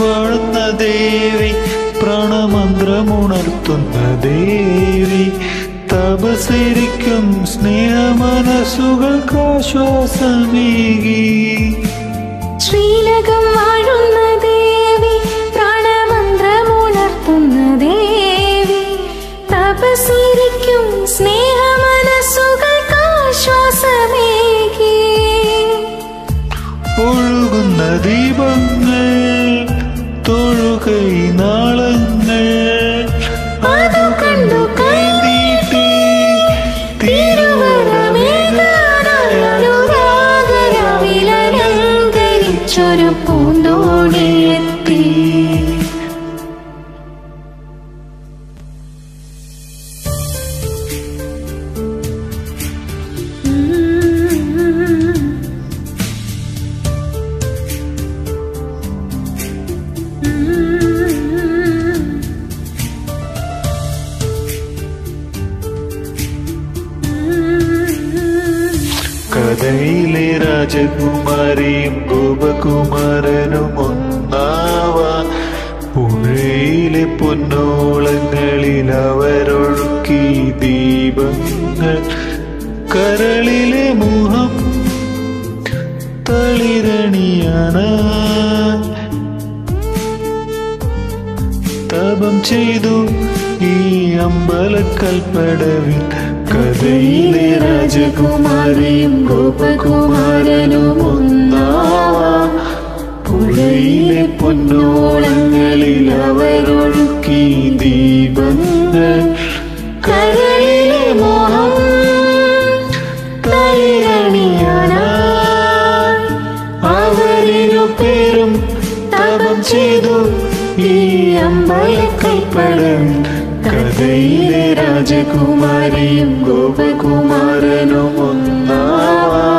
വാഴുന്ന ദേവി പ്രാണമന്ത്രമുണർത്തുന്ന ദേവി തപസരിക്കും സ്നേഹമനസ്സുകൾക്കാശ്വാസമേകി ശ്രീലകം വാഴുന്ന ദേവി പ്രാണമന്ത്രമുണർത്തുന്ന ദേവി തപസിരിക്കും സ്നേഹമനസ്സുകൾക്കാശ്വാസമേകി ഒഴുകുന്ന ദീപങ്ങൾ തൊഴുകൈ നാളങ്ങൾ അതു കണ്ടു കൈനീട്ടി തിരുവരമേകാനൊരു പൂന്തോണിയെത്തി കഥയിലെ രാജകുമാരിയും ഗോപകുമാരനും ഒന്നാവാൻ പുഴയിലെ പൊന്നോളങ്ങളിൽ അവരൊഴുക്കി ദീപങ്ങൾ കരളിലെ മുഖം തളിരണിയാന തപം ചെയ്തു ഈ അമ്പലക്കൽപ്പടവിൽ കഥയിലെ രാജകുമാരിയും ഗോപകുമാരനും ഒന്നാവാം പുഴയിലെ പൊന്നോളങ്ങളിൽ അവരൊഴുക്കി ദീപങ്ങൾ കരളിലെ മോഹം തളിരണിയാനായി അവരിനു പേരും തപം ചെയ്തു ഈ അമ്പലക്കൽപ്പടം കഥയിലെ രാജകുമാരിയും ഗോപകുമാരനും ഒന്നാവാം